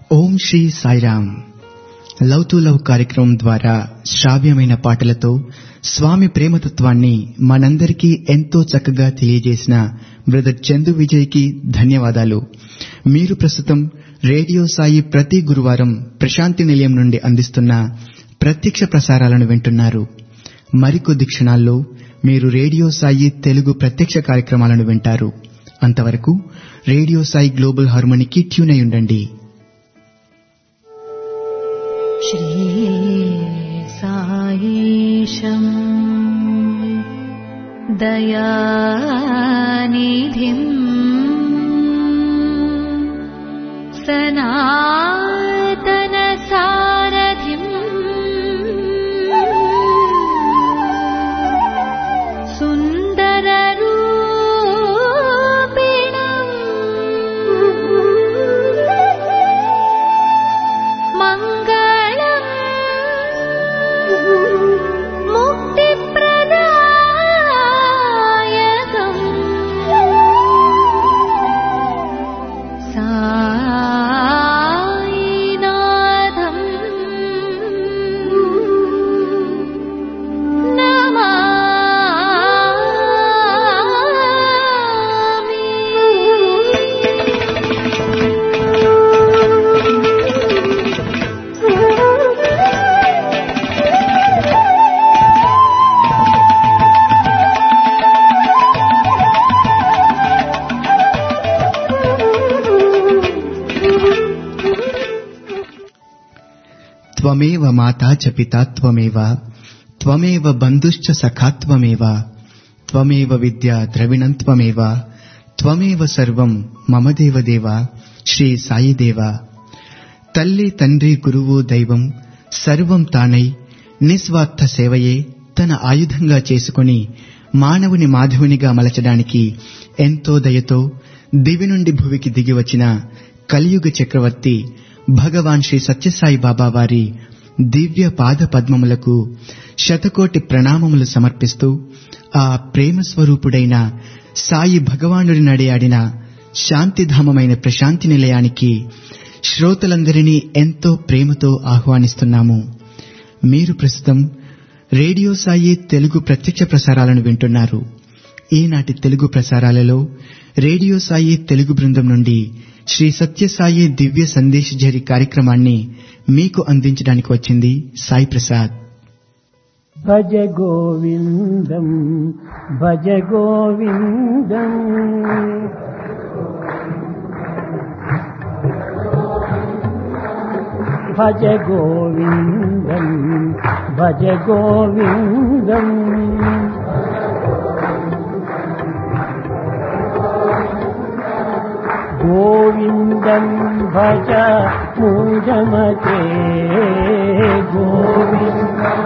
Om Shri Sairam love to love కార్యక్రమం ద్వారా శ్రావ్యమైన పాటలతో స్వామి ప్రేమతత్వాన్ని మనందరికీ ఎంతో చక్కగా తెలియజేసిన బ్రదర్ చందు విజయ్కి ధన్యవాదాలు మీరు ప్రస్తుతం రేడియో సాయి ప్రతి గురువారం ప్రశాంతి నిలయం నుండి అందిస్తున్న ప్రత్యక్ష ప్రసారాలను వింటున్నారు మరికొద్ది క్షణాల్లో మీరు రేడియో సాయి తెలుగు ప్రత్యక్ష కార్యక్రమాలను వింటారు అంతవరకు రేడియో సాయి గ్లోబల్ హార్మోనికి ట్యూన్ అయి ఉండండి श्रीसायीशम् दयानिधिम् सनातनसारथिम् सुन्दररूपिणम् मङ्गलम् मुक्तिप्रदायकम् सायिनाथम् త్వమేవ మాతా చ పితా త్వమేవ త్వమేవ బంధుశ్చ సఖా త్వమేవ త్వమేవ విద్యా ద్రవిణం త్వమేవ త్వమేవ సర్వం మమ దేవదేవ శ్రీ సాయిదేవ తల్లి తండ్రి గురువు దైవం సర్వం తానై నిస్వార్థ సేవయే తన ఆయుధంగా చేసుకుని మానవుని మాధవునిగా మలచడానికి ఎంతో దయతో దివి నుండి భువికి దిగి వచ్చిన కలియుగ చక్రవర్తి భగవాన్ శ్రీ సత్యసాయి బాబా వారి దివ్య పాద పద్మములకు శతకోటి ప్రణామములు సమర్పిస్తూ ఆ ప్రేమ స్వరూపుడైన సాయి భగవానుడి నడియాడిన శాంతిధామమైన ప్రశాంతి నిలయానికి శ్రోతలందరినీ ఎంతో ప్రేమతో ఆహ్వానిస్తున్నాము మీరు ప్రస్తుతం రేడియో సాయి తెలుగు ప్రత్యక్ష ప్రసారాలను వింటున్నారు ఈనాటి తెలుగు ప్రసారాలలో రేడియో సాయి తెలుగు బృందం నుండి శ్రీ సత్యసాయి దివ్య సందేశ్ జరి కార్యక్రమాన్ని మీకు అందించడానికి వచ్చింది సాయి ప్రసాద్ భజ గోవిందం భజ గోవిందం భజ గోవిందం భజ గోవిందం గోవిందం భజ మూఢమతే గోవిందం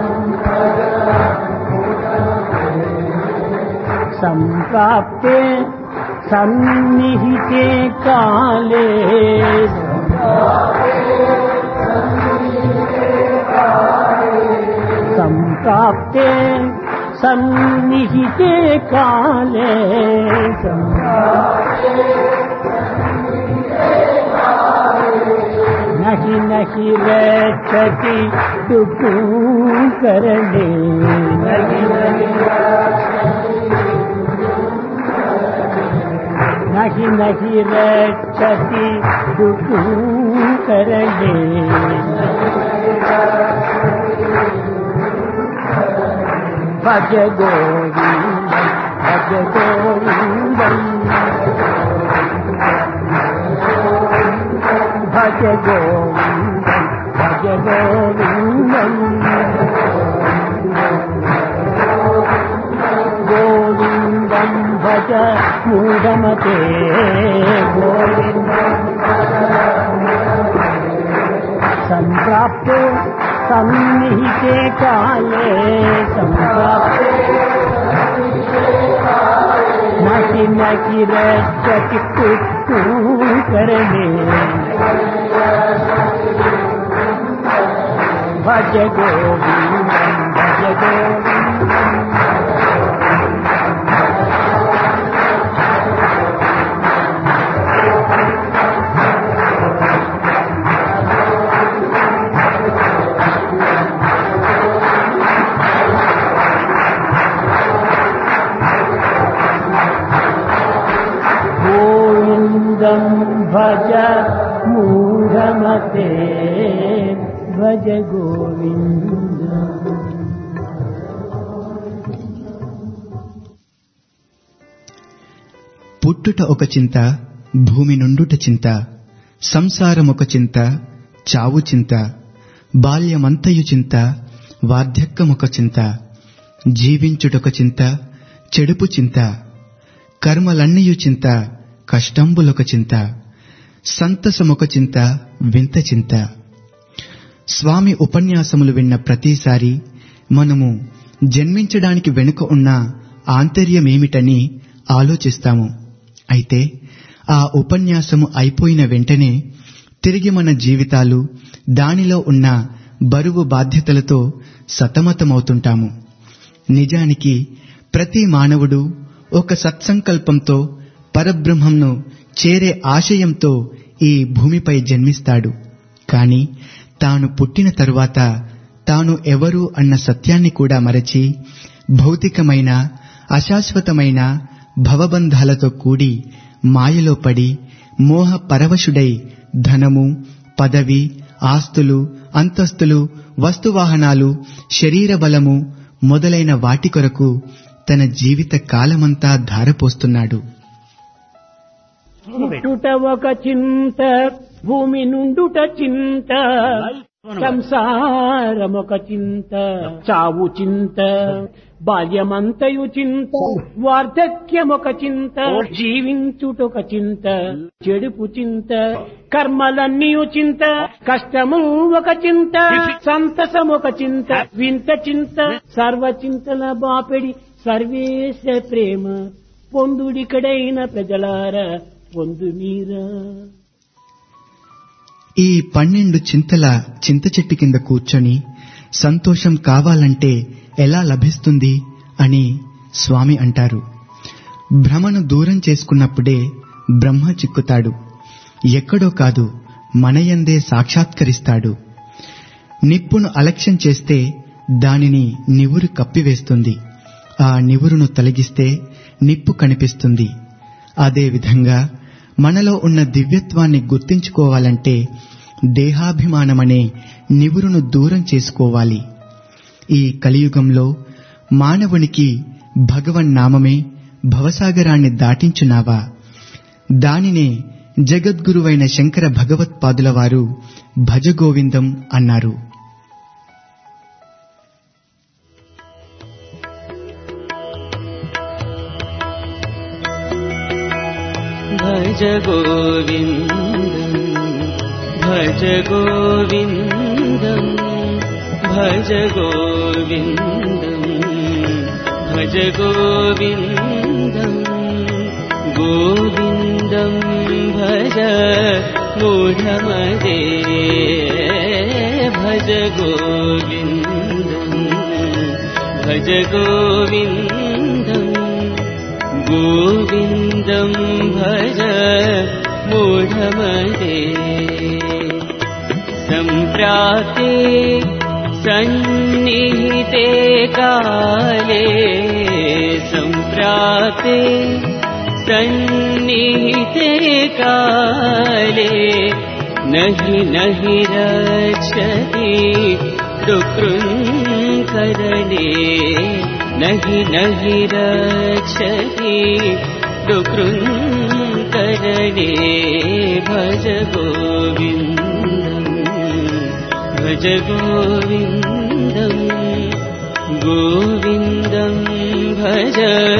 सम्प्राप्ते सन्निहिते काले सम्प्राप्ते सन्निहिते काले नहि नहि रक्षति दुःखू करणे नहि नहि नहि रक्षति दुःखू करणे भज गोविन्दं भज गोविन्दम् भज गोविन्दं भज गोविन्दम् गोविन्दं भज मूढमते सम्प्राप्ते सन्निहिते काले सम्प्राप्ते नकि नकि रक्षति कुक्कू करणे भज गोविन्दं भज गोविन्दम् మూఢమతే భజ గోవింద పుట్టుట ఒక చింత భూమి నుండుట చింత సంసారం ఒక చింత చావు చింత బాల్యమంతయు చింత వార్ధక్యమొక చింత జీవించుటొక చింత చెడుపు చింత కర్మలన్నయు చింత కష్టంబులొక చింత సంతసమొక చింత వింత చింత స్వామి ఉపన్యాసములు విన్న ప్రతిసారి మనము జన్మించడానికి వెనుక ఉన్న ఆంతర్యమేమిటని ఆలోచిస్తాము అయితే ఆ ఉపన్యాసము అయిపోయిన వెంటనే తిరిగి మన జీవితాలు దానిలో ఉన్న బరువు బాధ్యతలతో సతమతమవుతుంటాము నిజానికి ప్రతి మానవుడు ఒక సత్సంకల్పంతో పరబ్రహ్మంను చేరే ఆశయంతో ఈ భూమిపై జన్మిస్తాడు కాని తాను పుట్టిన తరువాత తాను ఎవరు అన్న సత్యాన్ని కూడా మరచి భౌతికమైన అశాశ్వతమైన భవబంధాలతో కూడి మాయలో పడి మోహ పరవశుడై ధనము పదవి ఆస్తులు అంతస్తులు వస్తువాహనాలు శరీర బలము మొదలైన వాటి కొరకు తన జీవిత కాలమంతా ధారపోస్తున్నాడు పుట్టుట ఒక చింత భూమి నుండుట చింత సంసారం ఒక చింత చావు చింత బాల్యమంతయు చింత వార్ధక్యం ఒక చింత జీవించుటొక చింత చెడుపు చింత కర్మలన్నీయు చింత కష్టము ఒక చింత సంతసం ఒక చింత వింత చింత సర్వ చింతల బాపెడి సర్వేశ ప్రేమ పొందుడికడైన ప్రజలారా పొందు మీరా ఈ పన్నెండు చింతల చింత చెట్టు కింద కూర్చొని సంతోషం కావాలంటే ఎలా లభిస్తుంది అని స్వామి అంటారు భ్రమను దూరం చేసుకున్నప్పుడే బ్రహ్మ చిక్కుతాడు ఎక్కడో కాదు మనయందే సాక్షాత్కరిస్తాడు నిప్పును అలక్ష్యం చేస్తే దానిని నివురు కప్పివేస్తుంది ఆ నివురును తొలగిస్తే నిప్పు కనిపిస్తుంది అదేవిధంగా మనలో ఉన్న దివ్యత్వాన్ని గుర్తించుకోవాలంటే దేహాభిమానమనే నివురును దూరం చేసుకోవాలి ఈ కలియుగంలో మానవునికి భగవన్నామమే భవసాగరాన్ని దాటించునావా దానినే జగద్గురువైన శంకర భగవత్పాదుల వారు భజగోవిందం అన్నారు भज गोविन्दम् भज गोविन्दम् भज गोविन्दम् भज गोविन्दम् गोविन्दम् भज मूढमदे भज गोविन्दम् भज गोविन्दम् गोविन्दम् भज मूढमदे सम्प्राप्ते सन्निहिते काले सम्प्राप्ते सन्निहिते काले नहि नहि रक्षति डुकृङ्करणे नहि नहि रक्षति डुकृङ्करणे भज गोविन्दम् भज गोविन्दम् गोविन्दम् भज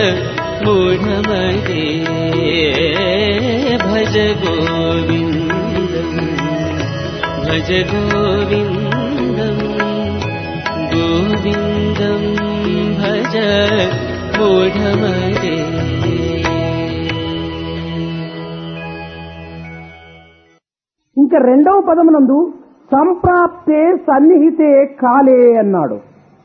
मूढमदे भज गोविन्दम् भज गोविन्दम् गोविन्दम् भज मूढमदे ఇంకా రెండవ పదమునందు సంప్రాప్తే సన్నిహితే కాలే అన్నాడు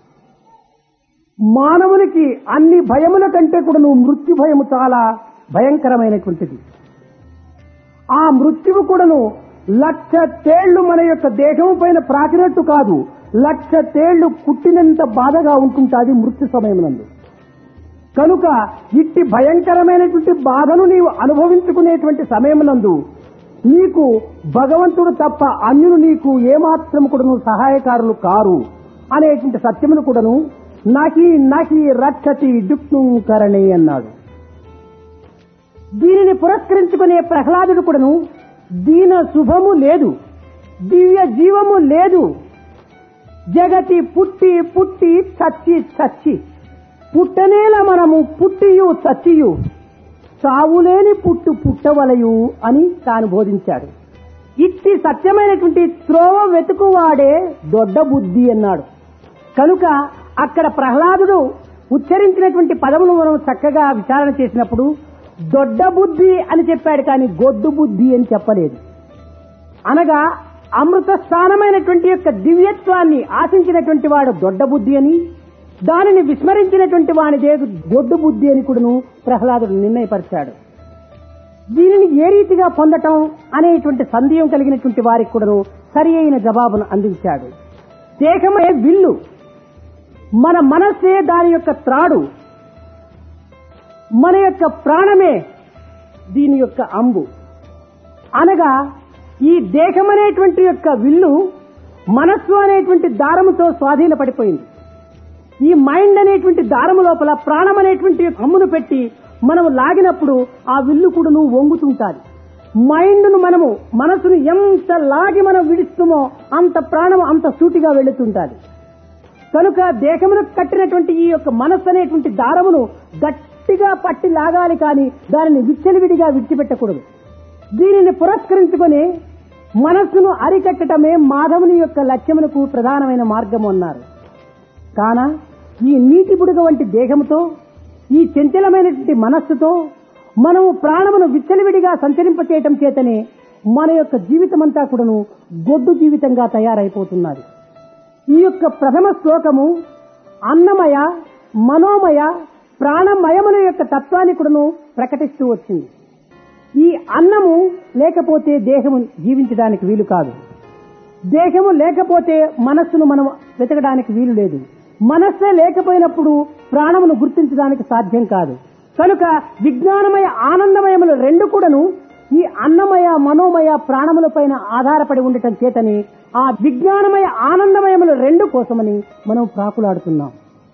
మానవునికి అన్ని భయముల కంటే కూడా నువ్వు మృత్యు భయము చాలా భయంకరమైనటువంటిది ఆ మృత్యువు కూడాను లక్ష తేళ్లు మన యొక్క దేహం పైన ప్రాకినట్టు కాదు లక్ష తేళ్లు కుట్టినంత బాధగా ఉంటుంటాది మృత్యు సమయమునందు కనుక ఇట్టి భయంకరమైనటువంటి బాధను నీవు అనుభవించుకునేటువంటి సమయమునందు నీకు భగవంతుడు తప్ప అన్యులు నీకు ఏమాత్రం కూడాను సహాయకారులు కారు అనేటువంటి సత్యమును కూడాను నహి నహి రక్షతి డుక్ను కరణే అన్నాడు దీనిని పురస్కరించుకునే ప్రహ్లాదుడు కూడాను దీన శుభము లేదు దివ్య జీవము లేదు జగతి పుట్టి పుట్టి చచ్చి చచ్చి పుట్టనేల మనము పుట్టియు చచ్చియు సావులేని పుట్టు పుట్టవలయు అని తాను బోధించాడు ఇట్టి సత్యమైనటువంటి త్రోవ వెతుకువాడే దొడ్డ బుద్ధి అన్నాడు కనుక అక్కడ ప్రహ్లాదుడు ఉచ్చరించినటువంటి పదమును మనం చక్కగా విచారణ చేసినప్పుడు దొడ్డ బుద్ధి అని చెప్పాడు కానీ గొడ్డు బుద్ధి అని చెప్పలేదు అనగా అమృత స్థానమైనటువంటి యొక్క దివ్యత్వాన్ని ఆశించినటువంటి వాడు దొడ్డ బుద్ధి అని దానిని విస్మరించినటువంటి వానిదే గొడ్డు బుద్ధి అని కూడాను ప్రహ్లాదుడు నిర్ణయపరిచాడు దీనిని ఏ రీతిగా పొందటం అనేటువంటి సందేహం కలిగినటువంటి వారికి కూడాను సరి అయిన జవాబును అందించాడు దేహమే విల్లు మన మనస్సే దాని యొక్క త్రాడు మన యొక్క ప్రాణమే దీని యొక్క అంబు అనగా ఈ దేహం అనేటువంటి యొక్క విల్లు మనస్సు అనేటువంటి దారముతో స్వాధీనపడిపోయింది ఈ మైండ్ అనేటువంటి దారము లోపల ప్రాణం అనేటువంటి అమ్మును పెట్టి మనము లాగినప్పుడు ఆ విల్లు కూడా నువ్వు వంగుతుంటాది మైండ్ను మనము మనసును ఎంత లాగి మనం విడుస్తామో అంత ప్రాణం అంత సూటిగా వెళుతుంటాది కనుక దేహమును కట్టినటువంటి ఈ యొక్క మనస్సు అనేటువంటి దారమును గట్టిగా పట్టి లాగాలి కానీ దానిని విచ్చలివిడిగా విడిచిపెట్టకూడదు దీనిని పురస్కరించుకొని మనస్సును అరికట్టడమే మాధవుని యొక్క లక్ష్యమునకు ప్రధానమైన మార్గం అన్నారు కాన ఈ నీటి బుడగ వంటి దేహముతో ఈ చంచలమైనటువంటి మనస్సుతో మనము ప్రాణమును విచ్చలవిడిగా సంచరింపచేయటం చేతనే మన యొక్క జీవితమంతా కూడాను గొడ్డు జీవితంగా తయారైపోతున్నది ఈ యొక్క ప్రథమ శ్లోకము అన్నమయ మనోమయ ప్రాణమయముల యొక్క తత్వాన్ని కూడాను ప్రకటిస్తూ వచ్చింది ఈ అన్నము లేకపోతే దేహము జీవించడానికి వీలు కాదు దేహము లేకపోతే మనస్సును మనం వెతకడానికి వీలు లేదు మనస్సే లేకపోయినప్పుడు ప్రాణమును గుర్తించడానికి సాధ్యం కాదు కనుక విజ్ఞానమయ ఆనందమయములు రెండు కూడాను ఈ అన్నమయ మనోమయ ప్రాణముల పైన ఆధారపడి ఉండటం చేతని ఆ విజ్ఞానమయ ఆనందమయములు రెండు కోసమని మనం ప్రాకులాడుతున్నాం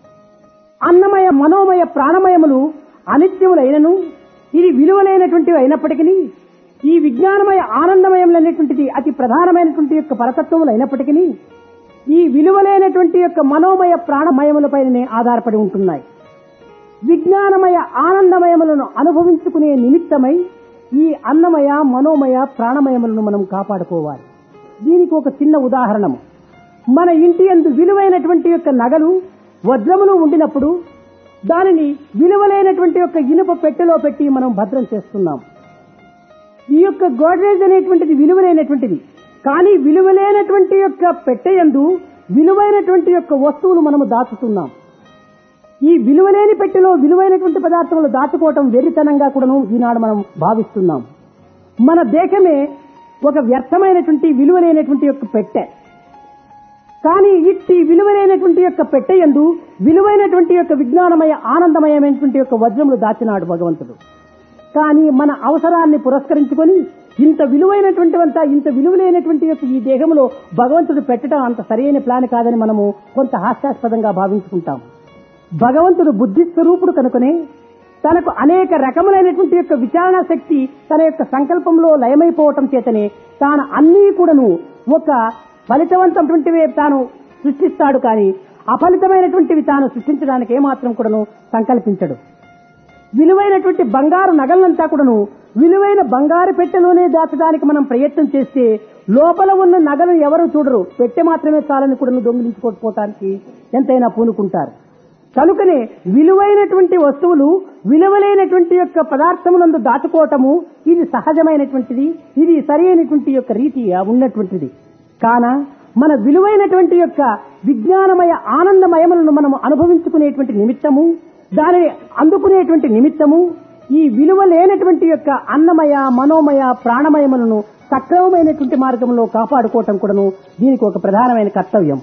అన్నమయ మనోమయ ప్రాణమయములు అనిత్యములైనను ఇది విలువలైనటువంటివి అయినప్పటికీ ఈ విజ్ఞానమయ ఆనందమయములైనటువంటిది అతి ప్రధానమైనటువంటి యొక్క పరతత్వములు అయినప్పటికీ ఈ విలువలైనటువంటి యొక్క మనోమయ ప్రాణమయములపైనే ఆధారపడి ఉంటున్నాయి విజ్ఞానమయ ఆనందమయములను అనుభవించుకునే నిమిత్తమై ఈ అన్నమయ మనోమయ ప్రాణమయములను మనం కాపాడుకోవాలి దీనికి ఒక చిన్న ఉదాహరణము మన ఇంటి అందు విలువైనటువంటి యొక్క నగలు వజ్రములు ఉండినప్పుడు దానిని విలువలైనటువంటి యొక్క ఇనుప పెట్టెలో పెట్టి మనం భద్రం చేస్తున్నాం ఈ యొక్క గోడ్రేజ్ అనేటువంటిది విలువలైనటువంటిది కానీ విలువలేనటువంటి యొక్క పెట్టెయందు విలువైనటువంటి యొక్క వస్తువులు మనము దాచుతున్నాం ఈ విలువలేని పెట్టెలో విలువైనటువంటి పదార్థములు దాచుకోవటం వెర్రితనంగా కూడాను ఈనాడు మనం భావిస్తున్నాం మన దేశమే ఒక వ్యర్థమైనటువంటి విలువలేనటువంటి యొక్క పెట్టె కానీ ఇట్టి విలువైనటువంటి యొక్క పెట్టెయందు విలువైనటువంటి యొక్క విజ్ఞానమయ ఆనందమయమైనటువంటి యొక్క వజ్రములు దాచినాడు భగవంతుడు కానీ మన అవసరాన్ని పురస్కరించుకొని ఇంత విలువైనటువంటివంతా ఇంత విలువలైనటువంటి యొక్క ఈ దేహంలో భగవంతుడు పెట్టడం అంత సరైన ప్లాన్ కాదని మనము కొంత హాస్యాస్పదంగా భావించుకుంటాం భగవంతుడు బుద్ధి స్వరూపుడు కనుకనే తనకు అనేక రకములైనటువంటి యొక్క విచారణ శక్తి తన యొక్క సంకల్పంలో లయమైపోవటం చేతనే తాను అన్నీ కూడాను ఒక ఫలితవంతమైనటువంటివే తాను సృష్టిస్తాడు కానీ అఫలితమైనటువంటివి తాను సృష్టించడానికి ఏమాత్రం కూడాను సంకల్పించడు విలువైనటువంటి బంగారు నగలంతా కూడాను విలువైన బంగారు పెట్టెలోనే దాచడానికి మనం ప్రయత్నం చేస్తే లోపల ఉన్న నగలు ఎవరు చూడరు పెట్టె మాత్రమే చాలని కూడా దొంగిలించుకోకపోవటానికి ఎంతైనా పూనుకుంటారు కనుకనే విలువైనటువంటి వస్తువులు విలువలైనటువంటి యొక్క పదార్థమునందు దాచుకోవటము ఇది సహజమైనటువంటిది ఇది సరైనటువంటి యొక్క రీతి ఉన్నటువంటిది కాన మన విలువైనటువంటి యొక్క విజ్ఞానమయ ఆనందమయములను మనము అనుభవించుకునేటువంటి నిమిత్తము దానిని అందుకునేటువంటి నిమిత్తము ఈ విలువ లేనటువంటి యొక్క అన్నమయ మనోమయ ప్రాణమయములను సక్రమమైనటువంటి మార్గంలో కాపాడుకోవటం కూడాను దీనికి ఒక ప్రధానమైన కర్తవ్యం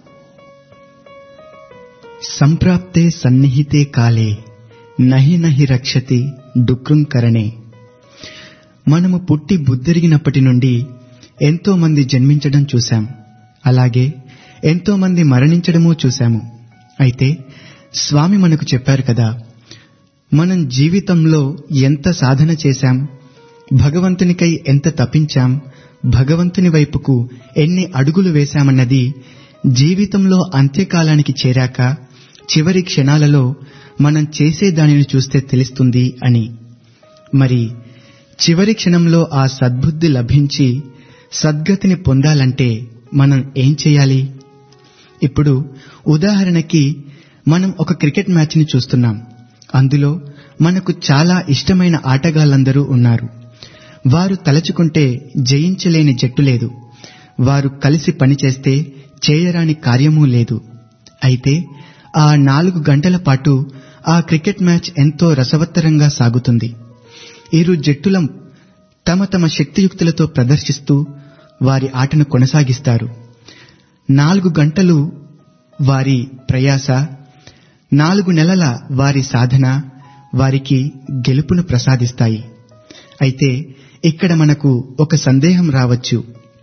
సంప్రాప్తే సన్నిహితే కాలే నహి నహి రక్షతి డుక్రుం కరణే మనము పుట్టి బుద్ధిరిగినప్పటి నుండి ఎంతో మంది జన్మించడం చూశాం అలాగే ఎంతో మంది మరణించడము చూశాము అయితే స్వామి మనకు చెప్పారు కదా మనం జీవితంలో ఎంత సాధన చేశాం భగవంతునికై ఎంత తపించాం భగవంతుని వైపుకు ఎన్ని అడుగులు వేశామన్నది జీవితంలో అంత్యకాలానికి చేరాక చివరి క్షణాలలో మనం చేసే దానిని చూస్తే తెలుస్తుంది అని మరి చివరి క్షణంలో ఆ సద్బుద్ధి లభించి సద్గతిని పొందాలంటే మనం ఏం చేయాలి ఇప్పుడు ఉదాహరణకి మనం ఒక క్రికెట్ మ్యాచ్ని చూస్తున్నాం అందులో మనకు చాలా ఇష్టమైన ఆటగాళ్ళందరూ ఉన్నారు వారు తలచుకుంటే జయించలేని జట్టు లేదు వారు కలిసి పనిచేస్తే చేయరాని కార్యమూ లేదు అయితే ఆ నాలుగు గంటల పాటు ఆ క్రికెట్ మ్యాచ్ ఎంతో రసవత్తరంగా సాగుతుంది ఇరు జట్టుల తమ తమ శక్తియుక్తులతో ప్రదర్శిస్తూ వారి ఆటను కొనసాగిస్తారు నాలుగు గంటలు వారి ప్రయాస నాలుగు నెలల వారి సాధన వారికి గెలుపును ప్రసాదిస్తాయి అయితే ఇక్కడ మనకు ఒక సందేహం రావచ్చు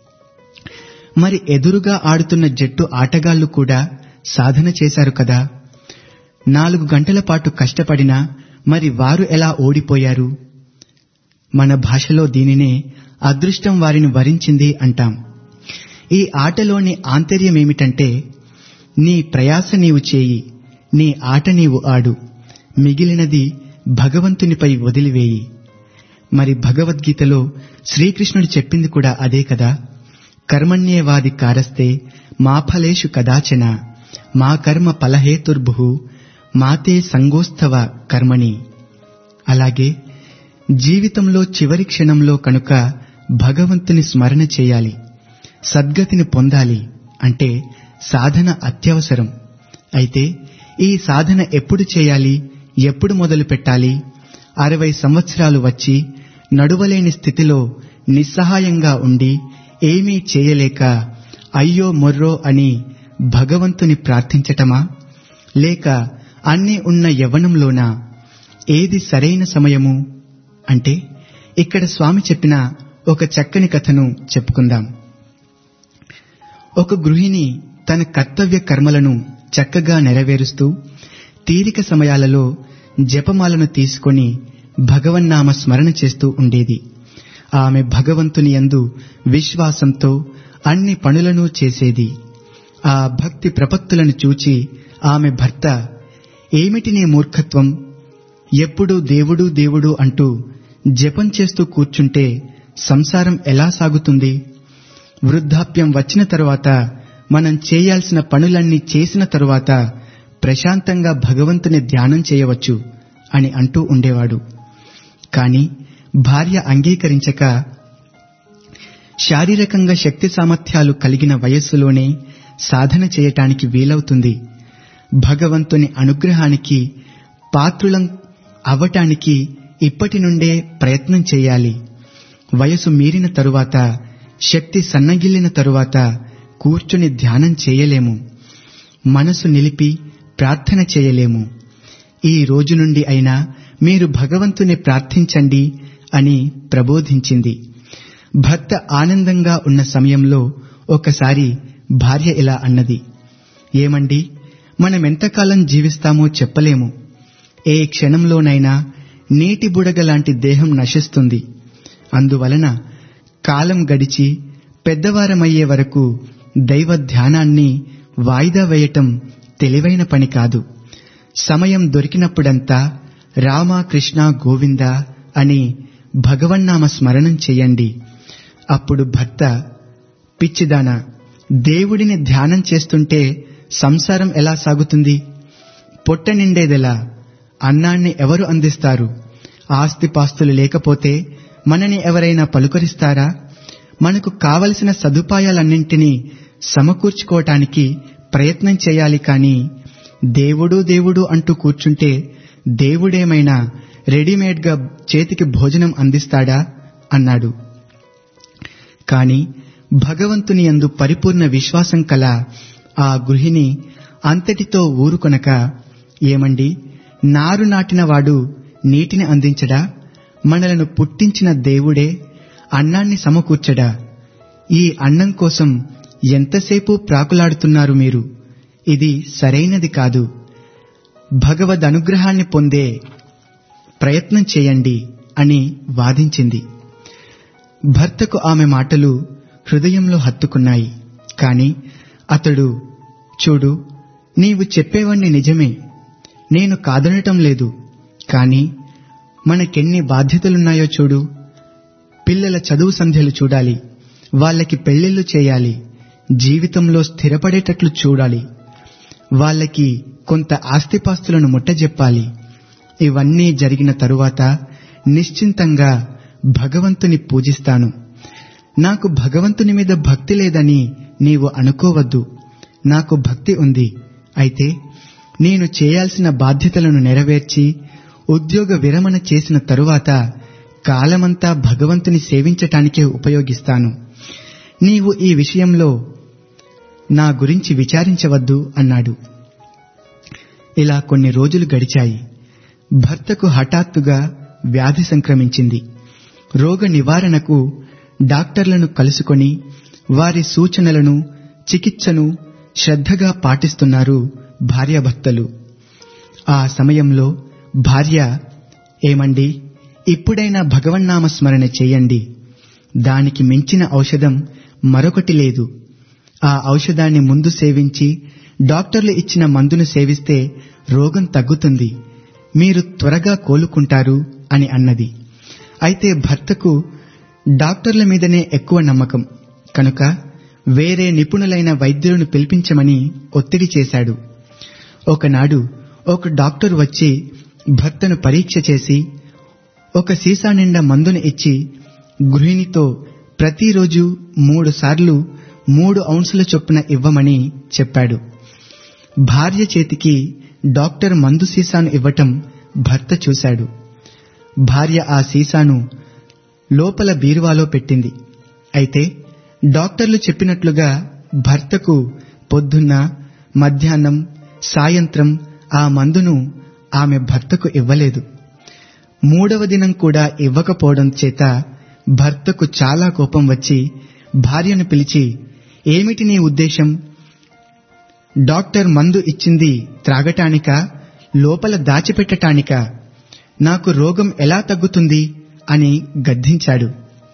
మరి ఎదురుగా ఆడుతున్న జట్టు ఆటగాళ్లు కూడా సాధన చేశారు కదా నాలుగు గంటల పాటు కష్టపడినా మరి వారు ఎలా ఓడిపోయారు మన భాషలో దీనినే అదృష్టం వారిని వరించింది అంటాం ఈ ఆటలోని ఆంతర్యమేమిటంటే నీ ప్రయాస నీవు చేయి నీ ఆట నీవు ఆడు మిగిలినది భగవంతునిపై వదిలివేయి మరి భగవద్గీతలో శ్రీకృష్ణుడు చెప్పింది కూడా అదే కదా కర్మణ్యేవాది కారస్తే మా ఫలేషు కదాచన మా కర్మ ఫలహేతుర్భు మాతే సంగోస్తవ కర్మణి అలాగే జీవితంలో చివరి క్షణంలో కనుక భగవంతుని స్మరణ చేయాలి సద్గతిని పొందాలి అంటే సాధన అత్యవసరం అయితే ఈ సాధన ఎప్పుడు చేయాలి ఎప్పుడు మొదలు పెట్టాలి అరవై సంవత్సరాలు వచ్చి నడువలేని స్థితిలో నిస్సహాయంగా ఉండి ఏమీ చేయలేక అయ్యో మొర్రో అని భగవంతుని ప్రార్థించటమా లేక అన్నీ ఉన్న యవ్వనంలోనా ఏది సరైన సమయము అంటే ఇక్కడ స్వామి చెప్పిన ఒక చక్కని కథను చెప్పుకుందాం ఒక గృహిణి తన కర్తవ్య కర్మలను చక్కగా నెరవేరుస్తూ తీరిక సమయాలలో జపమాలను తీసుకొని భగవన్నామ స్మరణ చేస్తూ ఉండేది ఆమె భగవంతుని యందు విశ్వాసంతో అన్ని పనులను చేసేది ఆ భక్తి ప్రపత్తులను చూచి ఆమె భర్త ఏమిటి నీ మూర్ఖత్వం ఎప్పుడూ దేవుడు దేవుడు అంటూ జపం చేస్తూ కూర్చుంటే సంసారం ఎలా సాగుతుంది వృద్ధాప్యం వచ్చిన తరువాత మనం చేయాల్సిన పనులన్నీ చేసిన తరువాత ప్రశాంతంగా భగవంతుని ధ్యానం చేయవచ్చు అని అంటూ ఉండేవాడు కాని భార్య అంగీకరించక శారీరకంగా శక్తి సామర్థ్యాలు కలిగిన వయస్సులోనే సాధన చేయటానికి వీలవుతుంది భగవంతుని అనుగ్రహానికి పాత్రులం అవ్వటానికి ఇప్పటి నుండే ప్రయత్నం చేయాలి వయసు మీరిన తరువాత శక్తి సన్నగిల్లిన తరువాత కూర్చుని ధ్యానం చేయలేము మనసు నిలిపి ప్రార్థన చేయలేము ఈ రోజు నుండి అయినా మీరు భగవంతుని ప్రార్థించండి అని ప్రబోధించింది భర్త ఆనందంగా ఉన్న సమయంలో ఒకసారి భార్య ఇలా అన్నది ఏమండి మనమెంతకాలం జీవిస్తామో చెప్పలేము ఏ క్షణంలోనైనా నీటి బుడగ లాంటి దేహం నశిస్తుంది అందువలన కాలం గడిచి పెద్దవారమయ్యే వరకు దైవ ధ్యానాన్ని వాయిదా వేయటం తెలివైన పని కాదు సమయం దొరికినప్పుడంతా రామ కృష్ణ గోవింద అని భగవన్నామ స్మరణం చెయ్యండి అప్పుడు భర్త పిచ్చిదాన దేవుడిని ధ్యానం చేస్తుంటే సంసారం ఎలా సాగుతుంది పొట్ట నిండేదెలా అన్నాన్ని ఎవరు అందిస్తారు ఆస్తిపాస్తులు లేకపోతే మనని ఎవరైనా పలుకరిస్తారా మనకు కావలసిన సదుపాయాలన్నింటినీ సమకూర్చుకోవటానికి ప్రయత్నం చేయాలి కాని దేవుడు దేవుడు అంటూ కూర్చుంటే దేవుడేమైనా రెడీమేడ్గా చేతికి భోజనం అందిస్తాడా అన్నాడు కాని భగవంతుని యందు పరిపూర్ణ విశ్వాసం కల ఆ గృహిణి అంతటితో ఊరుకొనక ఏమండి నారు నాటిన వాడు నీటిని అందించడా మనలను పుట్టించిన దేవుడే అన్నాన్ని సమకూర్చడా ఈ అన్నం కోసం ఎంతసేపు ప్రాకులాడుతున్నారు మీరు ఇది సరైనది కాదు భగవద్ అనుగ్రహాన్ని పొందే ప్రయత్నం చేయండి అని వాదించింది భర్తకు ఆమె మాటలు హృదయంలో హత్తుకున్నాయి కాని అతడు చూడు నీవు చెప్పేవన్నీ నిజమే నేను కాదనటం లేదు కాని మనకెన్ని బాధ్యతలున్నాయో చూడు పిల్లల చదువు సంధ్యలు చూడాలి వాళ్ళకి పెళ్లిళ్లు చేయాలి జీవితంలో స్థిరపడేటట్లు చూడాలి వాళ్ళకి కొంత ఆస్తిపాస్తులను ముట్టజెప్పాలి ఇవన్నీ జరిగిన తరువాత నిశ్చింతంగా భగవంతుని పూజిస్తాను నాకు భగవంతుని మీద భక్తి లేదని నీవు అనుకోవద్దు నాకు భక్తి ఉంది అయితే నేను చేయాల్సిన బాధ్యతలను నెరవేర్చి ఉద్యోగ విరమణ చేసిన తరువాత కాలమంతా భగవంతుని సేవించటానికే ఉపయోగిస్తాను నీవు ఈ విషయంలో నా గురించి విచారించవద్దు అన్నాడు ఇలా కొన్ని రోజులు గడిచాయి భర్తకు హఠాత్తుగా వ్యాధి సంక్రమించింది రోగ నివారణకు డాక్టర్లను కలుసుకొని వారి సూచనలను చికిత్సను శ్రద్ధగా పాటిస్తున్నారు భార్యాభర్తలు ఆ సమయంలో భార్య ఏమండి ఇప్పుడైనా భగవన్నామ స్మరణ చేయండి దానికి మించిన ఔషధం మరొకటి లేదు ఆ ఔషధాన్ని ముందు సేవించి డాక్టర్లు ఇచ్చిన మందును సేవిస్తే రోగం తగ్గుతుంది మీరు త్వరగా కోలుకుంటారు అని అన్నది అయితే భర్తకు డాక్టర్ల మీదనే ఎక్కువ నమ్మకం కనుక వేరే నిపుణులైన వైద్యులను పిలిపించమని ఒత్తిడి చేశాడు ఒకనాడు ఒక డాక్టర్ వచ్చి భర్తను పరీక్ష చేసి ఒక సీసా నిండా మందును ఇచ్చి గృహిణితో ప్రతిరోజు మూడు సార్లు మూడు ఔన్సుల చొప్పున ఇవ్వమని చెప్పాడు భార్య చేతికి డాక్టర్ మందు సీసాను ఇవ్వటం భర్త చూశాడు భార్య ఆ సీసాను లోపల బీరువాలో పెట్టింది అయితే డాక్టర్లు చెప్పినట్లుగా భర్తకు పొద్దున్న మధ్యాహ్నం సాయంత్రం ఆ మందును ఆమె భర్తకు ఇవ్వలేదు మూడవ దినం కూడా ఇవ్వకపోవడం చేత భర్తకు చాలా కోపం వచ్చి భార్యను పిలిచి ఏమిటి నీ ఉద్దేశం డాక్టర్ మందు ఇచ్చింది త్రాగటానికా లోపల దాచిపెట్టటానికా నాకు రోగం ఎలా తగ్గుతుంది అని గద్దించాడు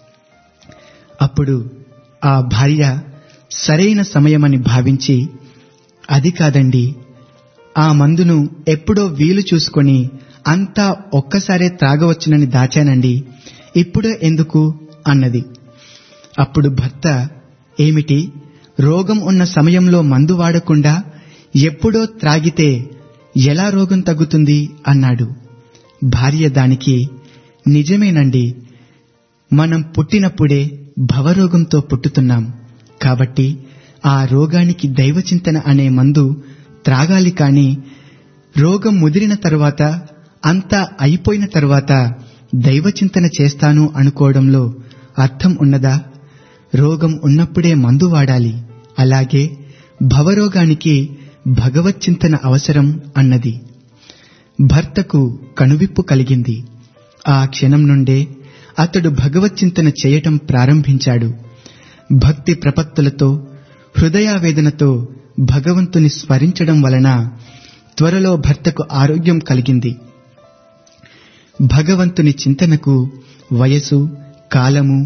అప్పుడు ఆ భార్య సరైన సమయమని భావించి అది కాదండి ఆ మందును ఎప్పుడో వీలు చూసుకొని అంతా ఒక్కసారే త్రాగవచ్చునని దాచానండి ఇప్పుడే ఎందుకు అన్నది అప్పుడు భర్త ఏమిటి రోగం ఉన్న సమయంలో మందు వాడకుండా ఎప్పుడో త్రాగితే ఎలా రోగం తగ్గుతుంది అన్నాడు భార్య దానికి నిజమేనండి మనం పుట్టినప్పుడే భవరోగంతో పుట్టుతున్నాం కాబట్టి ఆ రోగానికి దైవచింతన అనే మందు త్రాగాలి కాని రోగం ముదిరిన తరువాత అంతా అయిపోయిన తరువాత దైవచింతన చేస్తాను అనుకోవడంలో అర్థం ఉన్నదా రోగం ఉన్నప్పుడే మందు వాడాలి అలాగే భవరోగానికి భగవచ్చింతన అవసరం అన్నది భర్తకు కనువిప్పు కలిగింది ఆ క్షణం నుండే అతడు భగవచ్చింతన చేయటం ప్రారంభించాడు భక్తి ప్రపత్తులతో హృదయావేదనతో భగవంతుని స్మరించడం వలన త్వరలో భర్తకు ఆరోగ్యం కలిగింది భగవంతుని చింతనకు వయసు కాలము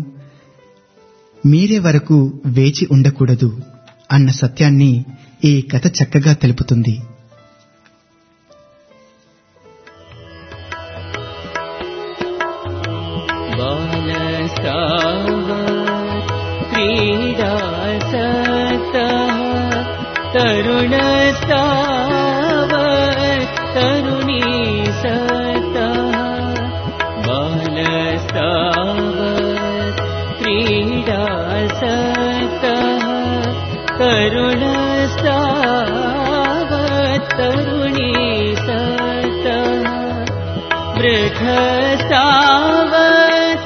మీరే వరకు వేచి ఉండకూడదు అన్న సత్యాన్ని ఈ కథ చక్కగా తెలుపుతుంది बालस्तावत् क्रीडासक्तः तरुणस्तावत् तरुणी सक्तः बालस्तावत् क्रीडासक्तः तरुणस्तावत् तरुणी सक्तः वृद्धस्तावत्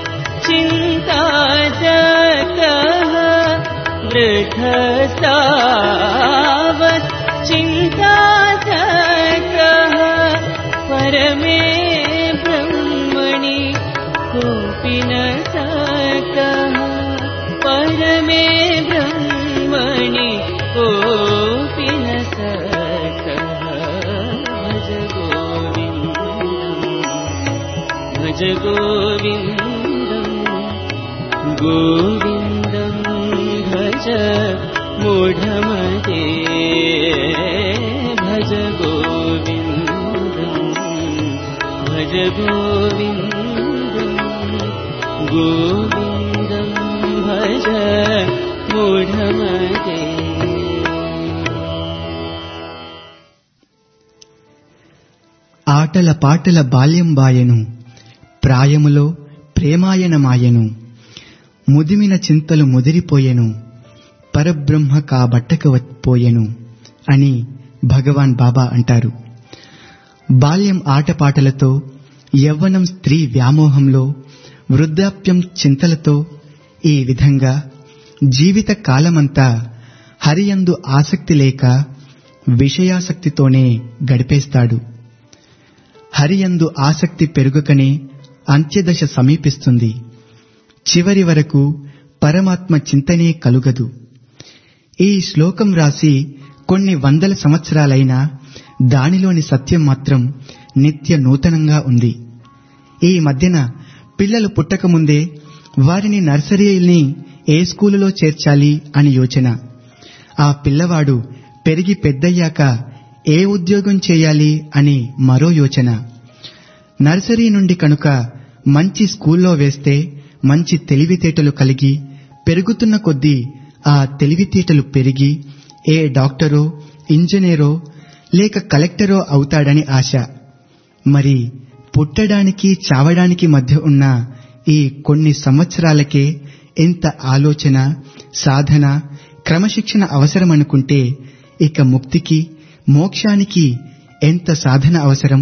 चिन्ताजकः वृद्धस्तावत् चिन्ताजकः परमे ब्रह्मणि सतः परमे ब्रह्मणि कोऽपि न सतः भज गोविन्दम् भज गोविन्दम् गोविन्दम् भज मूढमते भज गोविन्दम् भज गोविन्दम् गोविन्दम् भज मूढमते ఆటల పాటల బాల్యం బాయెను ప్రాయములో ప్రేమాయణమాయెను ముదిమిన చింతలు ముదిరిపోయెను పరబ్రహ్మ కాబట్టక పోయెను అని భగవాన్ బాబా అంటారు బాల్యం ఆటపాటలతో యవ్వనం స్త్రీ వ్యామోహంలో వృద్ధాప్యం చింతలతో ఈ విధంగా జీవిత కాలమంతా హరియందు ఆసక్తి లేక విషయాసక్తితోనే గడిపేస్తాడు హరియందు ఆసక్తి పెరుగకనే అంత్యదశ సమీపిస్తుంది చివరి వరకు పరమాత్మ చింతనే కలుగదు ఈ శ్లోకం రాసి కొన్ని వందల సంవత్సరాలైనా దానిలోని సత్యం మాత్రం నిత్య నూతనంగా ఉంది ఈ మధ్యన పిల్లలు పుట్టకముందే వారిని నర్సరీని ఏ స్కూలులో చేర్చాలి అని యోచన ఆ పిల్లవాడు పెరిగి పెద్దయ్యాక ఏ ఉద్యోగం చేయాలి అని మరో యోచన నర్సరీ నుండి కనుక మంచి స్కూల్లో వేస్తే మంచి తెలివితేటలు కలిగి పెరుగుతున్న కొద్దీ ఆ తెలివితేటలు పెరిగి ఏ డాక్టరో ఇంజనీరో లేక కలెక్టరో అవుతాడని ఆశ మరి పుట్టడానికి చావడానికి మధ్య ఉన్న ఈ కొన్ని సంవత్సరాలకే ఎంత ఆలోచన సాధన క్రమశిక్షణ అవసరమనుకుంటే ఇక ముక్తికి మోక్షానికి ఎంత సాధన అవసరం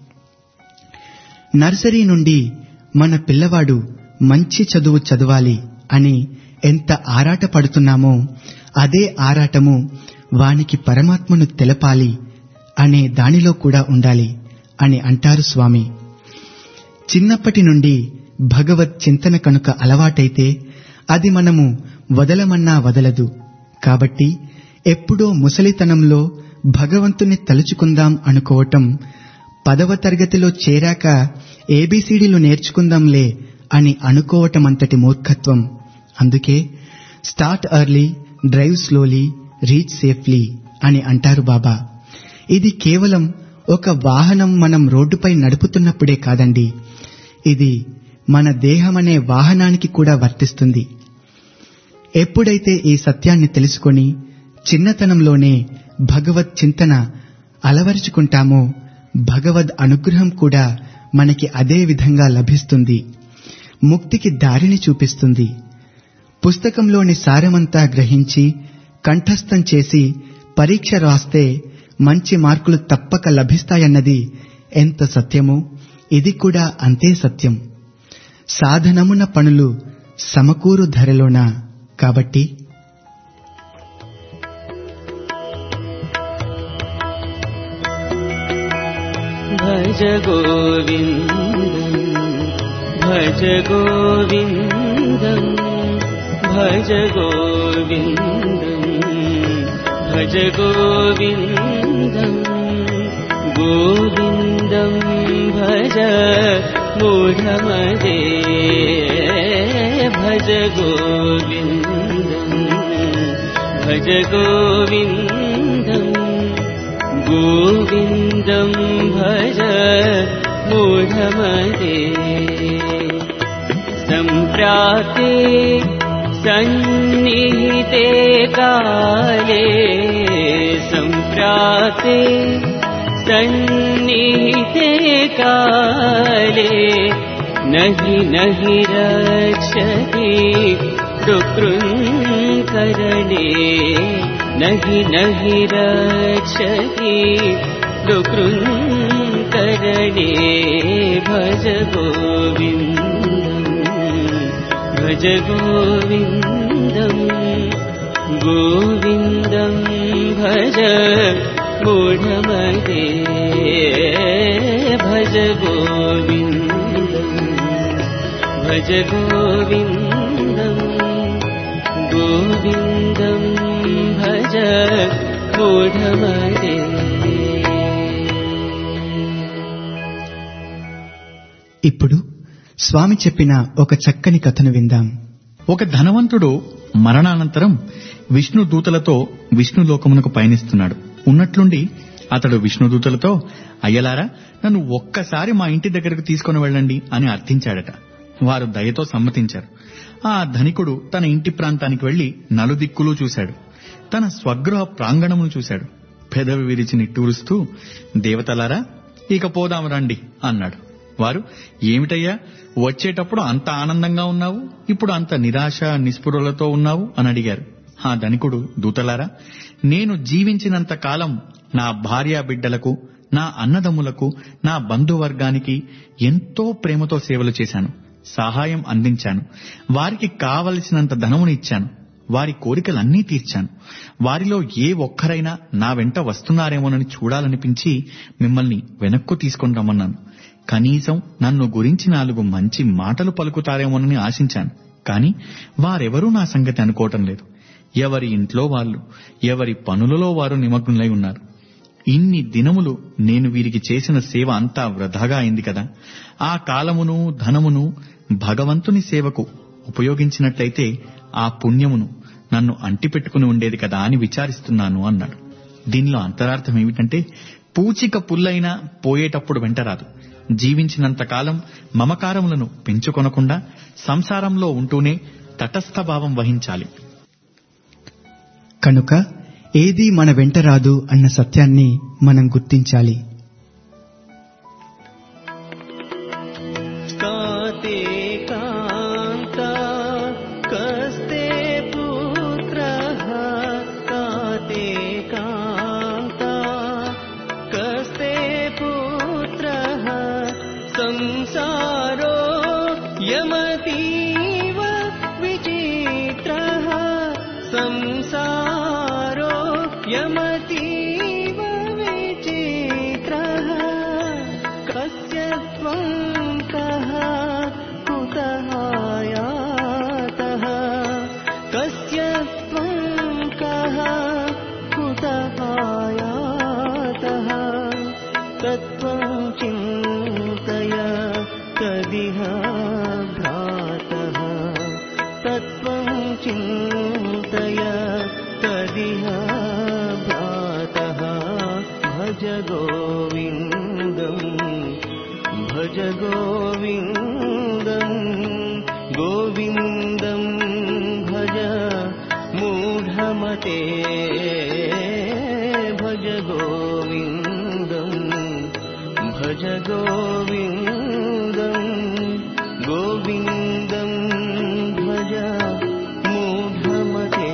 నర్సరీ నుండి మన పిల్లవాడు మంచి చదువు చదవాలి అని ఎంత ఆరాట పడుతున్నామో అదే ఆరాటము వానికి పరమాత్మను తెలపాలి అనే దానిలో కూడా ఉండాలి అని అంటారు స్వామి చిన్నప్పటి నుండి భగవత్ చింతన కనుక అలవాటైతే అది మనము వదలమన్నా వదలదు కాబట్టి ఎప్పుడో ముసలితనంలో భగవంతుని తలుచుకుందాం అనుకోవటం పదవ తరగతిలో చేరాక ఏబీసీడీలు నేర్చుకుందాంలే అని అనుకోవటమంతటి మూర్ఖత్వం అందుకే start early drive slowly reach safely అని అంటారు బాబా ఇది కేవలం ఒక వాహనం మనం రోడ్డుపై నడుపుతున్నప్పుడే కాదండి ఇది మన దేహమనే వాహనానికి కూడా వర్తిస్తుంది ఎప్పుడైతే ఈ సత్యాన్ని తెలుసుకొని చిన్నతనంలోనే భగవత్ చింతన అలవరుచుకుంటామో భగవద్ అనుగ్రహం కూడా మనకి అదే విధంగా లభిస్తుంది ముక్తికి దారిని చూపిస్తుంది పుస్తకంలోని సారమంతా గ్రహించి కంఠస్థం చేసి పరీక్ష రాస్తే మంచి మార్కులు తప్పక లభిస్తాయన్నది ఎంత సత్యమో ఇది కూడా అంతే సత్యం సాధనమున పనులు సమకూరు ధరలోన కాబట్టి भज गोविन्दम् भज गोविन्दम् भज गोविन्दम् भज गोविन्दम् गोविन्दम् भज मूढमदे भज गोविन्दम् भज गोविन्दम् गोविन्दम् भज मूढमदे सम्प्राते सन्निहिते काले सम्प्राते सन्निहिते काले नहि नहि रक्षति सुकृङ्करणे नहि नहि रक्षति सुकृङ्करणे भज गोविन्दम् भज गोविन्दम् गोविन्दम् भज मूढमदे भज गोविन्दम् भज गोविन्दम् गोविन्दम् भज मूढमते ఇప్పుడు స్వామి చెప్పిన ఒక చక్కని కథను విందాం ఒక ధనవంతుడు మరణానంతరం విష్ణు దూతలతో విష్ణు లోకమునకు పయనిస్తున్నాడు ఉన్నట్లుండి అతడు విష్ణు దూతలతో అయ్యలారా నన్ను ఒక్కసారి మా ఇంటి దగ్గరకు తీసుకుని వెళ్ళండి అని అర్థించాడట వారు దయతో సమ్మతించారు ఆ ధనికుడు తన ఇంటి ప్రాంతానికి వెళ్లి నలుదిక్కులు చూశాడు తన స్వగృహ ప్రాంగణమును చూశాడు పెదవి విరిచి నిట్టూరుస్తూ దేవతలారా ఇక పోదాం రండి అన్నాడు వారు ఏమిటయ్యా వచ్చేటప్పుడు అంత ఆనందంగా ఉన్నావు ఇప్పుడు అంత నిరాశ నిస్పృహలతో ఉన్నావు అని అడిగారు ఆ ధనికుడు దూతలారా నేను జీవించినంత కాలం నా భార్యా బిడ్డలకు నా అన్నదమ్ములకు నా బంధువర్గానికి ఎంతో ప్రేమతో సేవలు చేశాను సహాయం అందించాను వారికి కావలసినంత ధనమును ఇచ్చాను వారి కోరికలన్నీ తీర్చాను వారిలో ఏ ఒక్కరైనా నా వెంట వస్తున్నారేమోనని చూడాలనిపించి మిమ్మల్ని వెనక్కు తీసుకొని రమ్మన్నాను కనీసం నన్ను గురించి నాలుగు మంచి మాటలు పలుకుతారేమోనని ఆశించాను కాని వారెవరూ నా సంగతి అనుకోవటం లేదు ఎవరి ఇంట్లో వాళ్ళు ఎవరి పనులలో వారు నిమగ్నులై ఉన్నారు ఇన్ని దినములు నేను వీరికి చేసిన సేవ అంతా వృధాగా అయింది కదా ఆ కాలమును ధనమును భగవంతుని సేవకు ఉపయోగించినట్లయితే ఆ పుణ్యమును నన్ను అంటిపెట్టుకుని ఉండేది కదా అని విచారిస్తున్నాను అన్నాడు దీనిలో అంతరార్థం ఏమిటంటే పూచిక పుల్లైనా పోయేటప్పుడు వెంటరాదు జీవించినంత కాలం మమకారములను పెంచుకొనకుండా సంసారంలో ఉంటూనే తటస్థ భావం వహించాలి కనుక ఏదీ మన వెంట రాదు అన్న సత్యాన్ని మనం గుర్తించాలి काते कान्ता कस्ते पुत्रः काते कान्ता कस्ते पुत्रः संसारो यमतीव विचित्रः संसारो यमतीव विचित्रः कस्य त्वं कः कुतः यातः कस्य त्वं कः कुतः यातः तत्त्वं चिन्तय तदिह भ्रातः तत्त्वं चिन्तय तदिह भ्रातः भज गोविन्दम् भज गोविन्दम् गोविन्दम् भज मूढमते भज गोविन्दम् भज गोविन्दम् गोविन्दम् भज मूढमते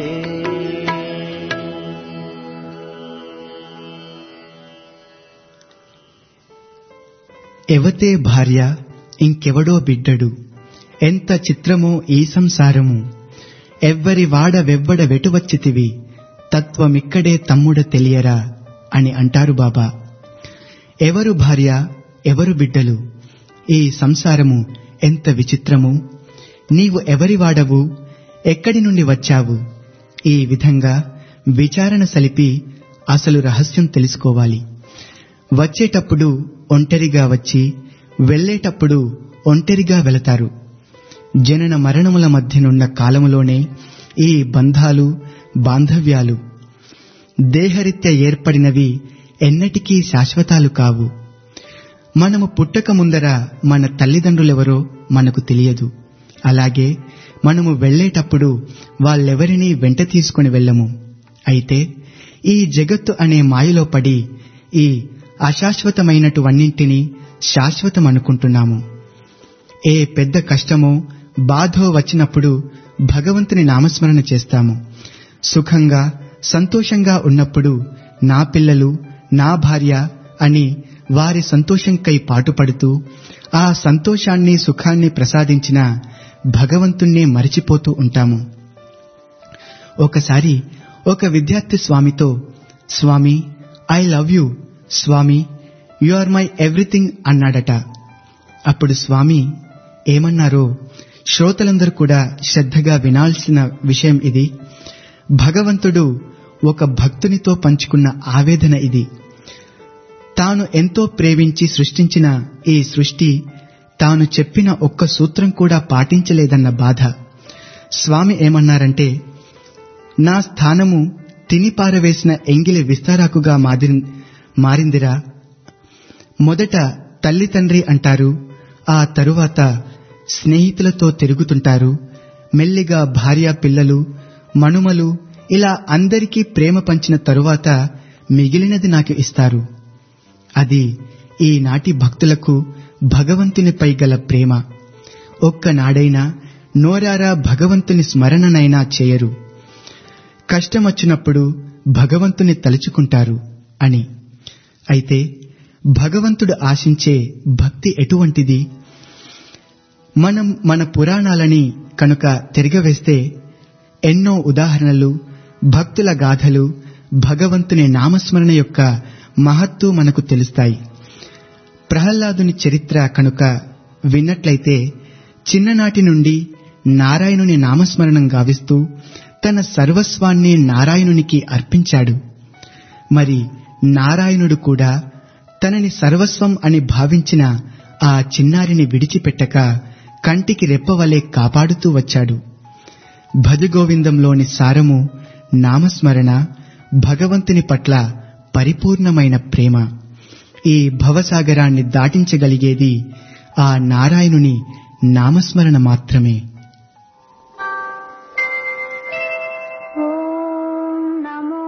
ఎవతే భార్య ఇంకెవడో బిడ్డడు ఎంత చిత్రమో ఈ సంసారము ఎవ్వరి వాడ వెవ్వడ వెటువచ్చితివి తత్వమిక్కడే తమ్ముడ తెలియరా అని అంటారు బాబా ఎవరు భార్య ఎవరు బిడ్డలు ఈ సంసారము ఎంత విచిత్రము నీవు ఎవరి వాడవు ఎక్కడి నుండి వచ్చావు ఈ విధంగా విచారణ సలిపి అసలు రహస్యం తెలుసుకోవాలి వచ్చేటప్పుడు ఒంటరిగా వచ్చి వెళ్ళేటప్పుడు ఒంటరిగా వెళతారు జనన మరణముల మధ్యనున్న కాలములోనే ఈ బంధాలు బాంధవ్యాలు దేహరీత్యా ఏర్పడినవి ఎన్నటికీ శాశ్వతాలు కావు మనము పుట్టక ముందర మన తల్లిదండ్రులెవరో మనకు తెలియదు అలాగే మనము వెళ్ళేటప్పుడు వాళ్ళెవరినీ వెంట తీసుకుని వెళ్ళము అయితే ఈ జగత్తు అనే మాయలో పడి ఈ అశాశ్వతమైనటువన్నింటినీ శాశ్వతం అనుకుంటున్నాము ఏ పెద్ద కష్టమో బాధో వచ్చినప్పుడు భగవంతుని నామస్మరణ చేస్తాము సుఖంగా సంతోషంగా ఉన్నప్పుడు నా పిల్లలు నా భార్య అని వారి సంతోషంకై పాటుపడుతూ ఆ సంతోషాన్ని సుఖాన్ని ప్రసాదించిన భగవంతుణ్ణే మరిచిపోతూ ఉంటాము ఒకసారి ఒక విద్యార్థి స్వామితో Swami I love you Swami you are my everything అన్నాడట అప్పుడు స్వామి ఏమన్నారో శ్రోతలందరూ కూడా శ్రద్ధగా వినాల్సిన విషయం ఇది భగవంతుడు ఒక భక్తునితో పంచుకున్న ఆవేదన ఇది తాను ఎంతో ప్రేమించి సృష్టించిన ఈ సృష్టి తాను చెప్పిన ఒక్క సూత్రం కూడా పాటించలేదన్న బాధ స్వామి ఏమన్నారంటే నా స్థానము తిని పారవేసిన ఎంగిలి విస్తారాకుగా మాదిరి మారిందిరా మొదట తల్లి తండ్రి అంటారు ఆ తరువాత స్నేహితులతో తిరుగుతుంటారు మెల్లిగా భార్య పిల్లలు మనుమలు ఇలా అందరికీ ప్రేమ పంచిన తరువాత మిగిలినది నాకు ఇస్తారు అది ఈనాటి భక్తులకు భగవంతునిపై గల ప్రేమ ఒక్కనాడైనా నోరారా భగవంతుని స్మరణనైనా చేయరు కష్టమొచ్చినప్పుడు భగవంతుని తలుచుకుంటారు అని అయితే భగవంతుడు ఆశించే భక్తి ఎటువంటిది మనం మన పురాణాలని కనుక తిరగవేస్తే ఎన్నో ఉదాహరణలు భక్తుల గాథలు భగవంతుని నామస్మరణ యొక్క మహత్తు మనకు తెలుస్తాయి ప్రహ్లాదుని చరిత్ర కనుక విన్నట్లయితే చిన్ననాటి నుండి నారాయణుని నామస్మరణం గావిస్తూ తన సర్వస్వాన్ని నారాయణునికి అర్పించాడు మరి నారాయణుడు కూడా తనని సర్వస్వం అని భావించిన ఆ చిన్నారిని విడిచిపెట్టక కంటికి రెప్పవలే కాపాడుతూ వచ్చాడు భజగోవిందంలోని సారము నామస్మరణ భగవంతుని పట్ల పరిపూర్ణమైన ప్రేమ ఈ భవసాగరాన్ని దాటించగలిగేది ఆ నారాయణుని నామస్మరణ మాత్రమే ॐ नमो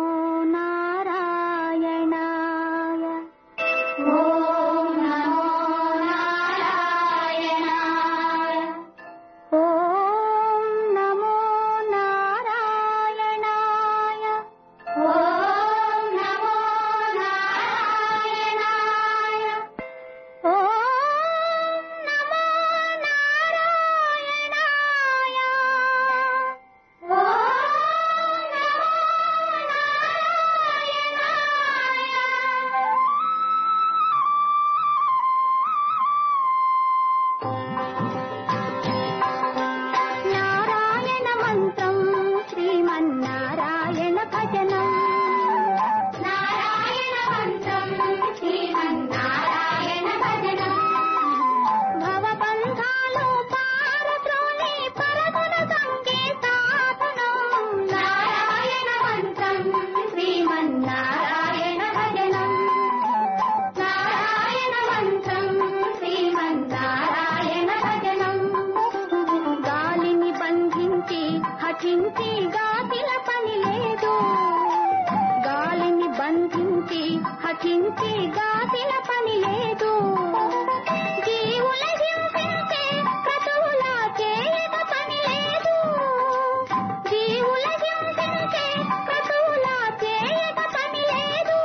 नारायणाय ॐ नमो नारायणाय ॐ नमो नारायणाय ॐ नमो नारायणाय ॐ नमो నారాయణ మంత్రం శ్రీమన్నారాయణ భజనం నారాయణ మంత్రం శ్రీమన్నారాయణ భజనం భవబంధాలు పారద్రోలి పరగుణ సంగే సాధనం నారాయణ మంత్రం శ్రీమన్నారాయణ భజనం నారాయణ మంత్రం శ్రీమన్నారాయణ భజనం గాలిని బంధించి హఠించి గాతిల పని లేదు గాలిని బంధించి హఠించి గాతిల పని లేదు జీవుల హింసించే క్రతువుల చేయక పని లేదు జీవుల హింసించే క్రతువుల చేయక పని లేదు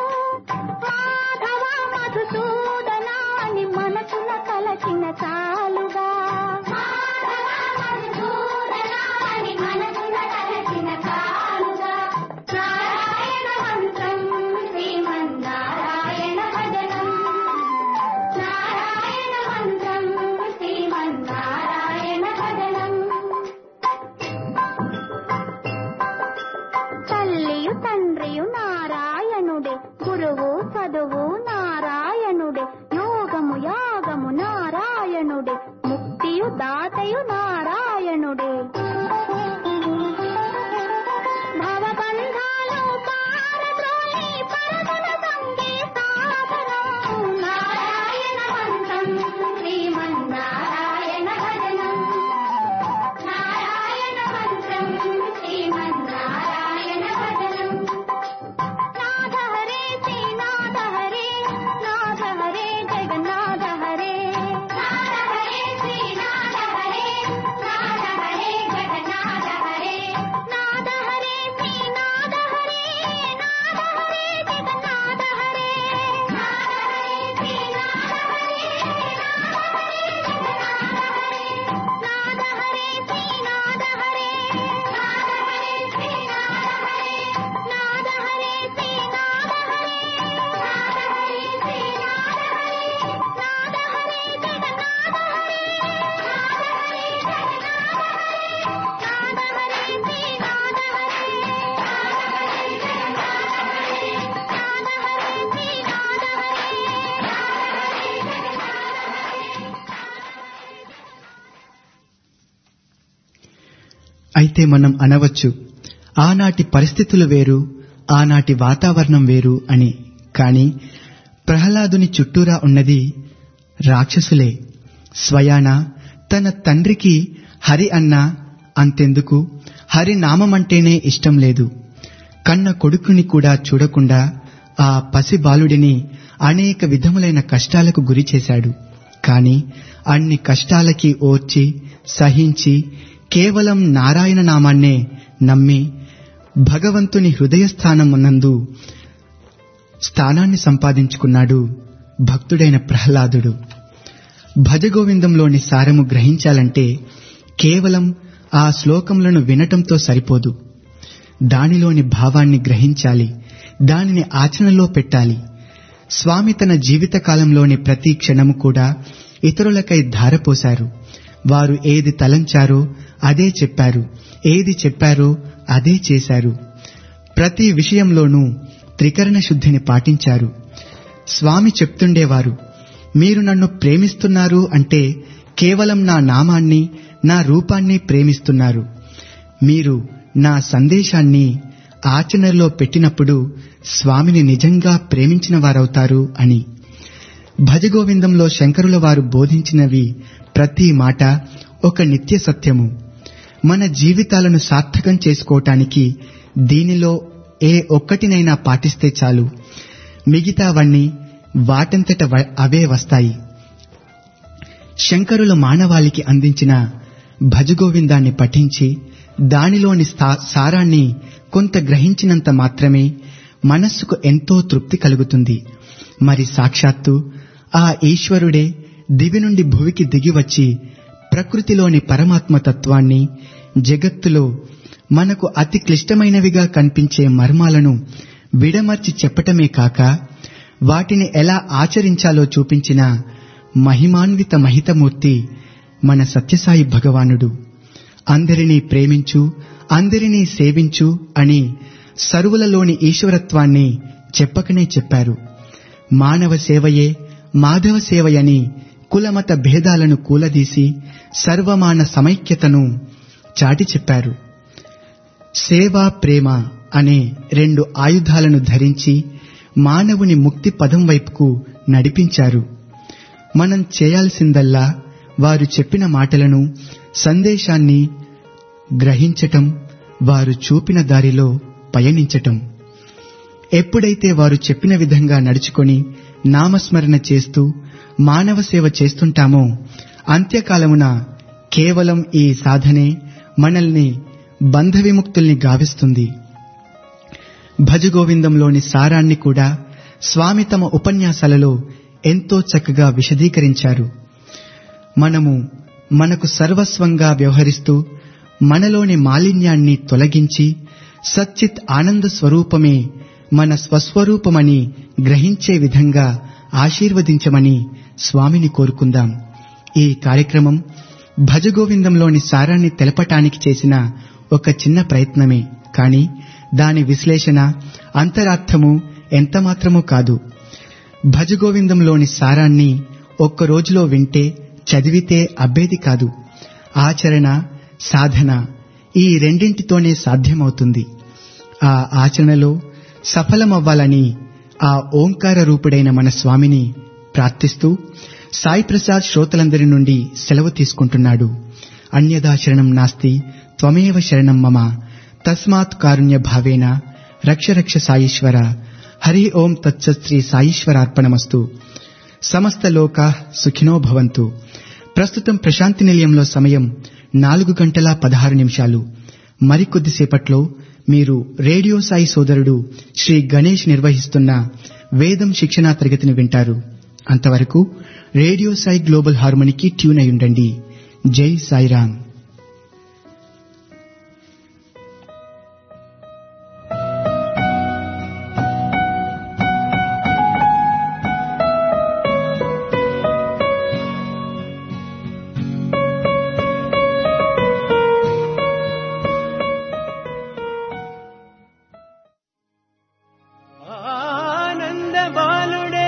మాధవ మధుసూదన అని మనసున కలచిన చాలుగా మాధవ మధుసూదన అని మనసున కలచిన చాలుగా నారాయణ మంత్రం శ్రీమన్నారాయణ భజనం నారాయణ మంత్రం శ్రీమన్నారాయణ భజనం తల్లియు తండ్రియు నారాయణుడే గురువు చదువు నారాయణుడే యోగము యాగము నారాయణుడే ముక్తియు దాతయు నారాయణుడే భవబంధాలు పారద్రోలి పరగుణ సంగే సాధనం నారాయణ మంత్రం శ్రీమన్నారాయణ భజనం నారాయణ మంత్రం శ్రీమన్నారాయణ భజనం నాథ హరే శ్రీనాథ హరే అయితే మనం అనవచ్చు ఆనాటి పరిస్థితులు వేరు ఆనాటి వాతావరణం వేరు అని కాని ప్రహ్లాదుని చుట్టూరా ఉన్నది రాక్షసులే స్వయాన తన తండ్రికి హరి అన్న అంతెందుకు హరి నామమంటేనే ఇష్టం లేదు కన్న కొడుకుని కూడా చూడకుండా ఆ పసి బాలుడిని అనేక విధములైన కష్టాలకు గురి చేశాడు కాని అన్ని కష్టాలకి ఓర్చి సహించి కేవలం నారాయణ నామాన్నే నమ్మి భగవంతుని హృదయస్థానమునందు స్థానాన్ని సంపాదించుకున్నాడు భక్తుడైన ప్రహ్లాదుడు భజగోవిందంలోని సారము గ్రహించాలంటే కేవలం ఆ శ్లోకములను వినటంతో సరిపోదు దానిలోని భావాన్ని గ్రహించాలి దానిని ఆచరణలో పెట్టాలి స్వామి తన జీవితకాలంలోని ప్రతి క్షణము కూడా ఇతరులకై ధారపోశారు వారు ఏది తలంచారో అదే చెప్పారు ఏది చెప్పారో అదే చేశారు ప్రతి విషయంలోనూ త్రికరణ శుద్ధిని పాటించారు స్వామి చెప్తుండేవారు మీరు నన్ను ప్రేమిస్తున్నారు అంటే కేవలం నా నామాన్ని నా రూపాన్ని ప్రేమిస్తున్నారు మీరు నా సందేశాన్ని ఆచరణలో పెట్టినప్పుడు స్వామిని నిజంగా ప్రేమించిన వారవుతారు అని భజగోవిందంలో శంకరుల వారు బోధించినవి ప్రతి మాట ఒక నిత్య సత్యము మన జీవితాలను సార్థకం చేసుకోవటానికి దీనిలో ఏ ఒక్కటినైనా పాటిస్తే చాలు మిగతావన్నీ వాటంతట వ- అవే వస్తాయి శంకరులు మానవాళికి అందించిన భజగోవిందాన్ని పఠించి దానిలోని స్థా- సారాన్ని కొంత గ్రహించినంత మాత్రమే మనస్సుకు ఎంతో తృప్తి కలుగుతుంది మరి సాక్షాత్తు ఆ ఈశ్వరుడే దివి నుండి భువికి దిగివచ్చి ప్రకృతిలోని పరమాత్మ తత్వాన్ని జగత్తులో మనకు అతి క్లిష్టమైనవిగా కనిపించే మర్మాలను విడమర్చి చెప్పటమే కాక వాటిని ఎలా ఆచరించాలో చూపించిన మహిమాన్విత మహితమూర్తి మన సత్యసాయి భగవానుడు అందరినీ ప్రేమించు అందరినీ సేవించు అని సరువులలోని ఈశ్వరత్వాన్ని చెప్పకనే చెప్పారు మానవ సేవయే మాధవ సేవయని కులమత భేదాలను కూలదీసి సర్వమాన సమైక్యతను చాటి చెప్పారు సేవ ప్రేమ అనే రెండు ఆయుధాలను ధరించి మానవుని ముక్తి పదం వైపుకు నడిపించారు మనం చేయాల్సిందల్లా వారు చెప్పిన మాటలను సందేశాన్ని గ్రహించటం వారు చూపిన దారిలో పయనించటం ఎప్పుడైతే వారు చెప్పిన విధంగా నడుచుకొని నామస్మరణ చేస్తూ మానవ సేవ చేస్తుంటామో అంత్యకాలమున కేవలం ఈ సాధనే మనల్ని బంధ విముక్తుల్ని గావిస్తుంది భజగోవిందంలోని సారాన్ని కూడా స్వామి తమ ఉపన్యాసాలలో ఎంతో చక్కగా విశదీకరించారు మనము మనకు సర్వస్వంగా వ్యవహరిస్తూ మనలోని మాలిన్యాన్ని తొలగించి సచ్చిత్ ఆనంద స్వరూపమే మన స్వస్వరూపమని గ్రహించే విధంగా ఆశీర్వదించమని స్వామిని కోరుకుందాం ఈ కార్యక్రమం భజగోవిందంలోని సారాన్ని తెలపటానికి చేసిన ఒక చిన్న ప్రయత్నమే కాని దాని విశ్లేషణ అంతరార్థము ఎంతమాత్రమూ కాదు భజగోవిందంలోని సారాన్ని ఒక్క రోజులో వింటే చదివితే అబ్బేది కాదు ఆచరణ సాధన ఈ రెండింటితోనే సాధ్యమవుతుంది ఆ ఆచరణలో సఫలమవ్వాలని ఆ ఓంకార రూపుడైన మన స్వామిని ప్రార్థిస్తూ సాయి ప్రసాద్ శ్రోతలందరి నుండి సెలవు తీసుకుంటున్నాడు అన్యదా శరణం నాస్తి త్వమేవ శరణం మమ తస్మాత్ కారుణ్య భావేన రక్ష రక్ష సాయీశ్వర హరి ఓం తత్సత్ శ్రీ సాయీశ్వరార్పణమస్తు సమస్త లోకా సుఖినో భవంతు ప్రస్తుతం ప్రశాంతి నిలయంలో సమయం నాలుగు గంటల పదహారు నిమిషాలు మరికొద్దిసేపట్లో మీరు రేడియో సాయి సోదరుడు శ్రీ గణేష్ నిర్వహిస్తున్న వేదం శిక్షణా తరగతిని వింటారు అంతవరకు రేడియో సాయి గ్లోబల్ హార్మోనికి ట్యూన్ అయి ఉండండి జై సాయిరామ్ ఆనంద బాలుడే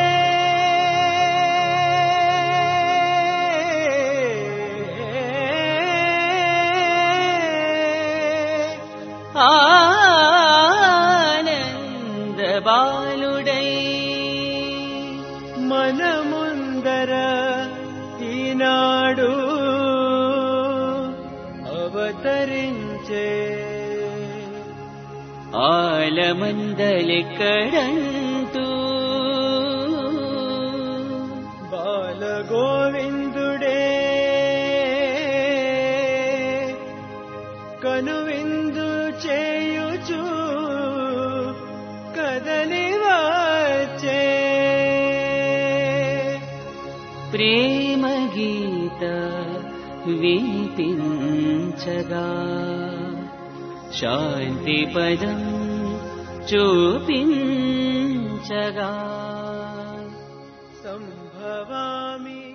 బాలమందలెక్కడంటూ బాలగోవిందుడే కనువిందు చేయుచు కదలి వచ్చే ప్రేమ గీత వినిపించగా శాంతి పదం చూపించగా సంభవామి